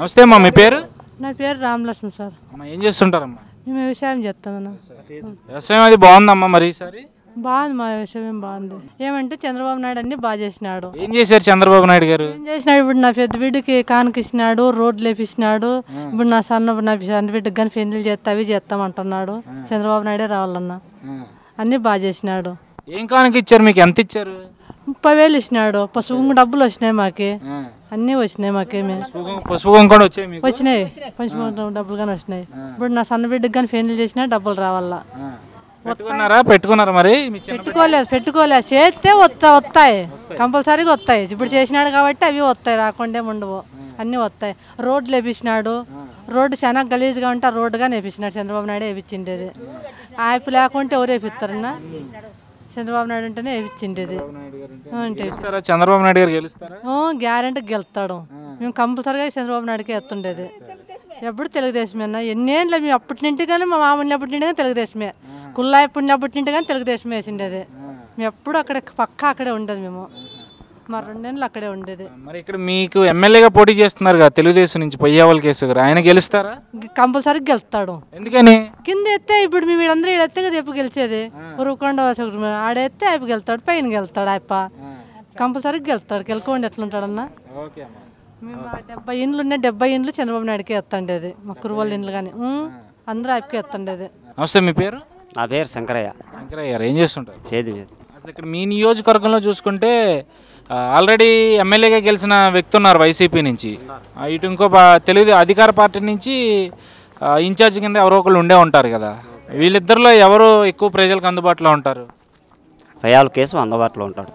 నమస్తే అమ్మా మీ పేరు నా పేరు రామలక్ష్మి సార్ అమ్మా ఏం చేస్తుంటారమ్మా మేము వ్యవసాయం చేస్తామన్నా వ్యవసాయం అది బాగుందమ్మా మరి ఈసారి బాగుంది మా వ్యవసాయం బాగుంది ఏమంటే చంద్రబాబు నాయుడు అన్ని బాగా చేసినాడు ఏం చేశారు చంద్రబాబు నాయుడు గారు ఏం చేసినాడు ఇప్పుడు నా పెద్ద బిడ్డకి కానుకిచ్చినాడు రోడ్లు వేపించినాడు ఇప్పుడు నా సన్న నా సన్న బిడ్డకి కానీ పెళ్లి చేస్తా అవి చేస్తామంటున్నాడు చంద్రబాబు నాయుడే రావాలన్నా అన్ని బాగా చేసినాడు ఏం కానుక ఇచ్చారు మీకు ఎంత ఇచ్చారు ముప్పై వేలు ఇచ్చినాడు పసుపు డబ్బులు వచ్చినాయి మాకి అన్నీ వచ్చినాయి మాకేమి పసుపు కుంకుమ- పసుపు కుంకుమ కూడా వచ్చాయి మీకు వచ్చినాయి పంచమ డబ్బులు కానీ వచ్చినాయి ఇప్పుడు నా సన్న బిడ్డకి కానీ పెళ్లి చేసినా డబ్బులు రావాలా పెట్టుకున్నారా పెట్టుకున్నారా మరి మీ చిన్న పెట్టుకోలేదు పెట్టుకోలేదు చేస్తే వస్తా వస్తాయి కంపల్సరీగా వస్తాయి ఇప్పుడు చేసినాడు కాబట్టి అవి వస్తాయి రాకుండా ఉండవు అన్నీ వస్తాయి రోడ్లు వేపించినాడు రోడ్డు చాలా గలీజ్గా ఉంటే ఆ రోడ్డుగా వేపించినాడు చంద్రబాబు నాయుడు వేపించిండేది ఆయపు లేకుంటే ఎవరు వేపిస్తారన్నా చంద్రబాబు నాయుడు ఉంటేనే వేపించిండేది అంటే గెలుస్తారా చంద్రబాబు నాయుడు గారు గెలుస్తారా గ్యారెంటీ గెలుస్తాడు మేము కంపల్సరీగా చంద్రబాబు నాయుడుకి ఎత్తుండేది ఎప్పుడు తెలుగుదేశమే అన్న ఎన్నేళ్ళు మేము అప్పటి నుండి కానీ మా మామ ఉన్నప్పటి నుండి కానీ తెలుగుదేశమే కుల్లాయి పుణ్యప్పటి నుండి కానీ తెలుగుదేశమే వేసిండేది మేము ఎప్పుడు అక్కడే పక్క అక్కడే ఉండేది మేము మా రెండేళ్ళు అక్కడే ఉండేది మరి ఇక్కడ మీకు ఎమ్మెల్యేగా పోటీ చేస్తున్నారు కదా తెలుగుదేశం నుంచి పొయ్యావల్ కేసు గారు ఆయన గెలుస్తారా కంపల్సరీగా గెలుస్తాడు ఎందుకని కింద ఎత్తే ఇప్పుడు మేము వీళ్ళందరూ ఈడెత్తే కదా ఎప్పుడు గెలిచేది ఉరుకొండ ఆడెత్తే అయిపు గెలుతాడు పైన గెలుతాడు ఆయప్ప కంపల్సరీగా గెలుతాడు గెలుకోండి ఎట్లుంటాడన్నా ఓకే అమ్మా మేము ఆ డెబ్బై ఇండ్లు ఉన్నాయి డెబ్బై ఇండ్లు చంద్రబాబు నాయుడుకి ఎత్తండేది మా కురువల ఇండ్లు కానీ అందరూ ఆయనకి ఎత్తండేది నమస్తే మీ పేరు నా పేరు శంకరయ్య వెంకరయ్య గారు ఏం చేస్తుంటారు చేతి మీద అసలు ఇక్కడ మీ నియోజకవర్గంలో చూసుకుంటే ఆ, ఆల్రెడీ ఎమ్మెల్యేగా గెలిచిన వ్యక్తి ఉన్నారు వైసీపీ నుంచి ఆ, ఇటు ఇంకో పా- తెలుగు అధికార పార్టీ నుంచి ఆ, ఇన్ఛార్జ్ కింద ఎవరో ఒకళ్ళు ఉండే ఉంటారు కదా వీళ్ళిద్దరిలో ఎవరు ఎక్కువ ప్రజలకు అందుబాటులో ఉంటారు భయాలు కేసు అందుబాటులో ఉంటాడు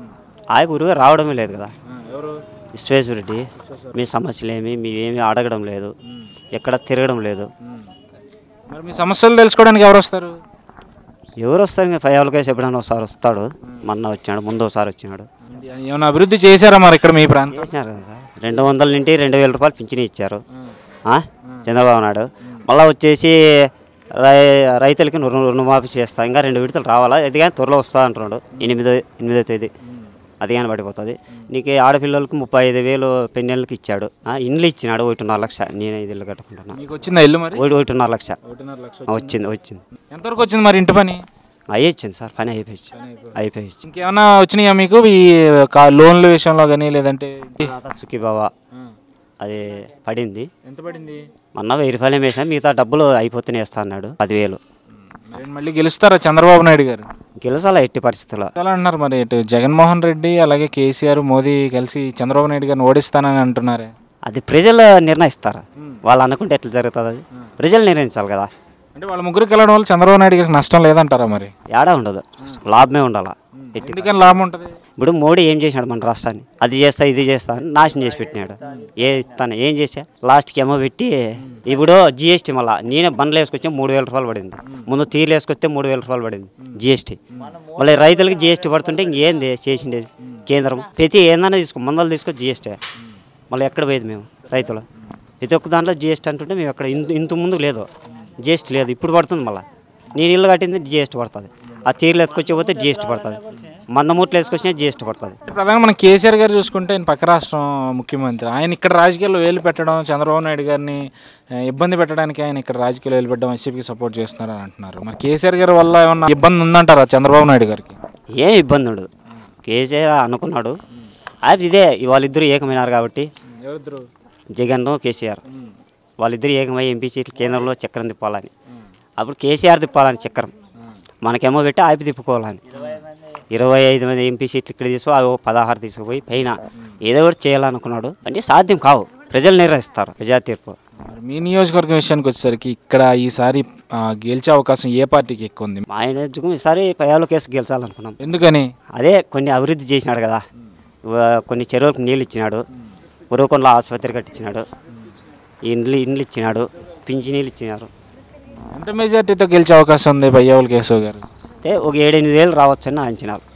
ఆ గురువు రావడమే లేదు కదా ఎవరు విశ్వేశ్వరెడ్డి మీ సమస్యలు ఏమి మీవేమి అడగడం లేదు ఎక్కడ తిరగడం లేదు మరి మీ సమస్యలు తెలుసుకోవడానికి ఎవరు వస్తారు ఎవరు వస్తారు ఇంకా భయాల కేసు ఎప్పుడైనా ఒకసారి వస్తాడు మొన్న వచ్చాడు ముందు ఒకసారి వచ్చినాడు ఏమైనా అభివృద్ధి చేశారా మరి ఇక్కడ మీ ప్రాంతం చేసినారు కదా సార్ రెండు వందల నుండి రెండు వేల రూపాయలు పింఛన్ ఇచ్చారు ఆ? చంద్రబాబు నాయుడు మళ్ళీ వచ్చేసి రై రైతులకి రుణ రుణమాఫీ చేస్తా ఇంకా రెండు విడతలు రావాలా అది కానీ త్వరలో వస్తా అంటున్నాడు ఎనిమిదో ఎనిమిదో తేదీ అది కానీ పడిపోతుంది నీకు ఆడపిల్లలకు ముప్పై ఐదు వేలు పెన్నెళ్ళకి ఇచ్చాడు ఆ, ఇండ్లు ఇచ్చినాడు ఒకటిన్నర లక్ష నేను ఐదు ఇల్లు కట్టుకుంటున్నా మీకు వచ్చిందా ఇల్లు మరి ఒకటి ఒకటిన్నర లక్ష ఒకటిన్నర లక్ష ఆ, వచ్చింది వచ్చింది ఎంతవరకు వచ్చింది మరి ఇంటి పని అయ్యి ఇచ్చింది సార్ పని అయిపోయి అయిపోయి ఇంకేమైనా వచ్చినాయా మీకు ఈ కా- లోన్ల విషయంలో కానీ లేదంటే సుఖీబాబా అది పడింది ఎంత పడింది మొన్న వెయ్యి రూపాయలు వేసా మిగతా డబ్బులు అయిపోతూనే వేస్తా అన్నాడు పదివేలు మరి మళ్ళీ గెలుస్తారా చంద్రబాబు నాయుడు గారు గెలసాల ఎట్టి పరిస్థితుల్లో ఎలా అంటున్నారు మరి ఇటు జగన్మోహన్ రెడ్డి అలాగే కేసీఆర్ మోదీ కలిసి చంద్రబాబు నాయుడు గారిని ఓడిస్తానని అంటున్నారే అది ప్రజలు నిర్ణయిస్తారు వాళ్ళు అనుకుంటే ఎట్లా జరుగుతుంది అది ప్రజలు నిర్ణయించాలి కదా అంటే వాళ్ళ ముగ్గురికి వెళ్ళడం వల్ల చంద్రబాబు నాయుడు గారికి నష్టం లేదంటారా మరి ఏడా ఉండదు లాభమే ఉండాలా ఎట్టి ఎందుకని లాభం ఉంటుంది ఇప్పుడు మోడీ ఏం చేసినాడు మన రాష్ట్రాన్ని అది చేస్తా ఇది చేస్తా అని నాశనం చేసి పెట్టినాడు ఏ తను ఏం చేసా లాస్ట్కి ఏమో పెట్టి ఇప్పుడు జిఎస్టీ మళ్ళా నేనే బండ్లు వేసుకొచ్చే మూడు వేల రూపాయలు పడింది ముందు తీర్లు వేసుకొస్తే మూడు వేల రూపాయలు పడింది జిఎస్టీ మళ్ళీ రైతులకి జిఎస్టీ పడుతుంటే ఇంకేంది చేసిండేది కేంద్రం ప్రతి ఏందన్నా తీసుకో మందలు తీసుకో జిఎస్టీ మళ్ళీ ఎక్కడ పోయేది మేము రైతులు ప్రతి ఒక్క దాంట్లో జిఎస్టీ అంటుంటే మేము ఎక్కడ ఇంత ఇంత ముందు లేదు జిఎస్టీ లేదు ఇప్పుడు పడుతుంది మళ్ళీ నేను ఇల్లు కట్టింది జిఎస్టీ పడుతుంది ఆ తీర్లు ఎత్తుకొచ్చి పోతే జిఎస్టీ పడుతుంది మందమూట్లు వేసుకొచ్చినా జిఎస్టీ పడుతుంది ప్రధానంగా మన కేసీఆర్ గారు చూసుకుంటే ఆయన పక్క రాష్ట్రం ముఖ్యమంత్రి ఆయన ఇక్కడ రాజకీయాల్లో వేలు పెట్టడం చంద్రబాబు నాయుడు గారిని ఆ, ఇబ్బంది పెట్టడానికి ఆయన ఇక్కడ రాజకీయాల్లో వేలు పెట్టడం వైసీపీకి సపోర్ట్ చేస్తున్నారని అంటున్నారు మరి కేసీఆర్ గారి వల్ల ఏమన్నా ఇబ్బంది ఉందంటారా చంద్రబాబు నాయుడు గారికి ఏం ఇబ్బంది ఉండదు కేసీఆర్ అనుకున్నాడు అది ఇదే వాళ్ళిద్దరూ ఏకమైనారు కాబట్టి ఎవరిద్దరు జగన్ కేసీఆర్ వాళ్ళిద్దరు ఏకమై ఎంపీ సీట్లు కేంద్రంలో చక్రం తిప్పాలని అప్పుడు కేసీఆర్ తిప్పాలని చక్రం మనకేమో పెట్టి ఆపి తిప్పుకోవాలని ఇరవై ఐదు మంది ఎంపీ సీట్లు ఇక్కడ తీసుకో అవి ఓ పదహారు తీసుకుపోయి పైన ఏదో ఒకటి చేయాలనుకున్నాడు అంటే సాధ్యం కావు ప్రజలు నిర్వహిస్తారు ప్రజా తీర్పు మరి మీ నియోజకవర్గం విషయానికి వచ్చేసరికి ఇక్కడ ఈసారి ఆ, గెలిచే అవకాశం ఏ పార్టీకి ఎక్కువ ఉంది మా ఆయన ఎత్తుకుని ఈసారి పయాలో కేసు గెలిచాలనుకున్నాం ఎందుకని అదే కొన్ని అభివృద్ధి చేసినాడు కదా వ- కొన్ని చెరువులకు నీళ్ళు ఇచ్చినాడు ఉరవకొండలో ఆసుపత్రి కట్టించినాడు ఇండ్లు ఇండ్లు ఇచ్చినాడు పింఛనీళ్ళు ఇచ్చినారు ఎంత మెజార్టీతో గెలిచే అవకాశం ఉంది బయ్యావుల కేశవ్ గారు అంటే ఒక ఏడెనిమిది వేలు రావచ్చని నా అంచనాలు